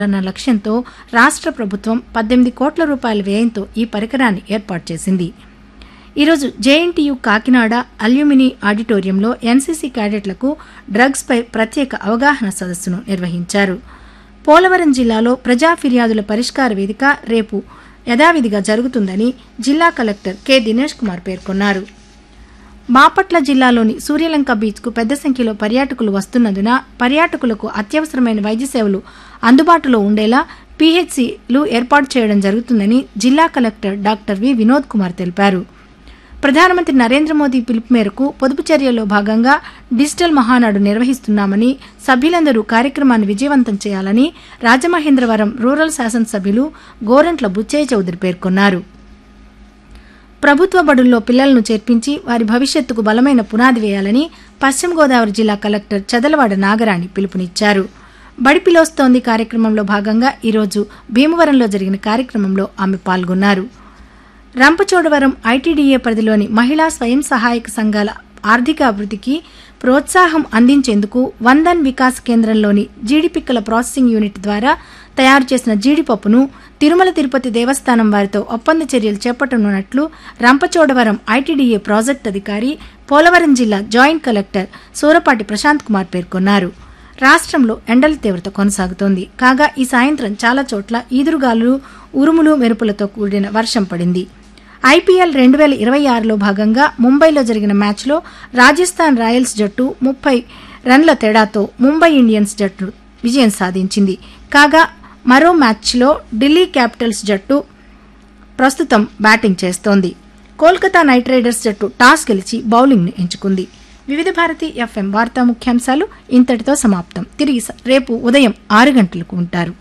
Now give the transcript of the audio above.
అన్న లక్ష్యంతో రాష్ట్ర ప్రభుత్వం పద్దెనిమిది కోట్ల రూపాయల వ్యయంతో ఈ పరికరాన్ని ఏర్పాటు చేసింది ఈరోజు జేఎన్టీయు కాకినాడ అల్యూమిని ఆడిటోరియంలో ఎన్సీసీ క్యాడెట్లకు డ్రగ్స్పై ప్రత్యేక అవగాహన సదస్సును నిర్వహించారు పోలవరం జిల్లాలో ప్రజా ఫిర్యాదుల పరిష్కార వేదిక రేపు యథావిధిగా జరుగుతుందని జిల్లా కలెక్టర్ కె దినేష్ కుమార్ పేర్కొన్నారు బాపట్ల జిల్లాలోని సూర్యలంక బీచ్కు పెద్ద సంఖ్యలో పర్యాటకులు వస్తున్నందున పర్యాటకులకు అత్యవసరమైన వైద్య సేవలు అందుబాటులో ఉండేలా పీహెచ్సీలు ఏర్పాటు చేయడం జరుగుతుందని జిల్లా collector doctor V Vinod Kumar తెలిపారు ప్రధానమంత్రి నరేంద్ర మోదీ పిలుపు మేరకు పొదుపు చర్యల్లో భాగంగా డిజిటల్ మహానాడు నిర్వహిస్తున్నామని సభ్యులందరూ కార్యక్రమాన్ని విజయవంతం చేయాలని రాజమహేంద్రవరం రూరల్ శాసనసభ్యులు గోరంట్ల బుచ్చయ్య చౌదరి పేర్కొన్నారు ప్రభుత్వ బడుల్లో పిల్లలను చేర్పించి వారి భవిష్యత్తుకు బలమైన పునాది వేయాలని పశ్చిమ గోదావరి జిల్లా కలెక్టర్ చదలవాడ నాగరాణి పిలుపునిచ్చారు బడిపిలోస్తోంది కార్యక్రమంలో భాగంగా ఈరోజు భీమవరంలో జరిగిన కార్యక్రమంలో ఆమె పాల్గొన్నారు రంపచోడవరం ఐటీడీఏ పరిధిలోని మహిళా స్వయం సహాయక సంఘాల ఆర్థిక అభివృద్ధికి ప్రోత్సాహం అందించేందుకు వందన్ వికాస్ కేంద్రంలోని జీడిపిక్కల ప్రాసెసింగ్ యూనిట్ ద్వారా తయారు చేసిన జీడిపప్పును తిరుమల తిరుపతి దేవస్థానం వారితో ఒప్పంద చర్యలు చేపట్టనున్నట్లు రంపచోడవరం ఐటీడీఏ ప్రాజెక్ట్ అధికారి పోలవరం జిల్లా జాయింట్ కలెక్టర్ సూరపాటి ప్రశాంత్ కుమార్ పేర్కొన్నారు రాష్ట్రంలో ఎండల తీవ్రత కొనసాగుతోంది కాగా ఈ సాయంత్రం చాలా చోట్ల ఈదురుగాలు ఉరుములు మెరుపులతో కూడిన వర్షం పడింది ఐపీఎల్ రెండు వేల ఇరవై ఆరులో భాగంగా ముంబైలో జరిగిన మ్యాచ్లో రాజస్థాన్ రాయల్స్ జట్టు ముప్పై రన్ల తేడాతో ముంబై ఇండియన్స్ జట్టు విజయం సాధించింది కాగా మరో మ్యాచ్లో ఢిల్లీ క్యాపిటల్స్ జట్టు ప్రస్తుతం బ్యాటింగ్ చేస్తోంది కోల్కతా నైట్ రైడర్స్ జట్టు టాస్ గెలిచి బౌలింగ్ను ఎంచుకుంది వివిధ భారతి ఎఫ్ఎం వార్తా ముఖ్యాంశాలు ఇంతటితో సమాప్తం తిరిగి స- రేపు ఉదయం ఆరు గంటలకు ఉంటారు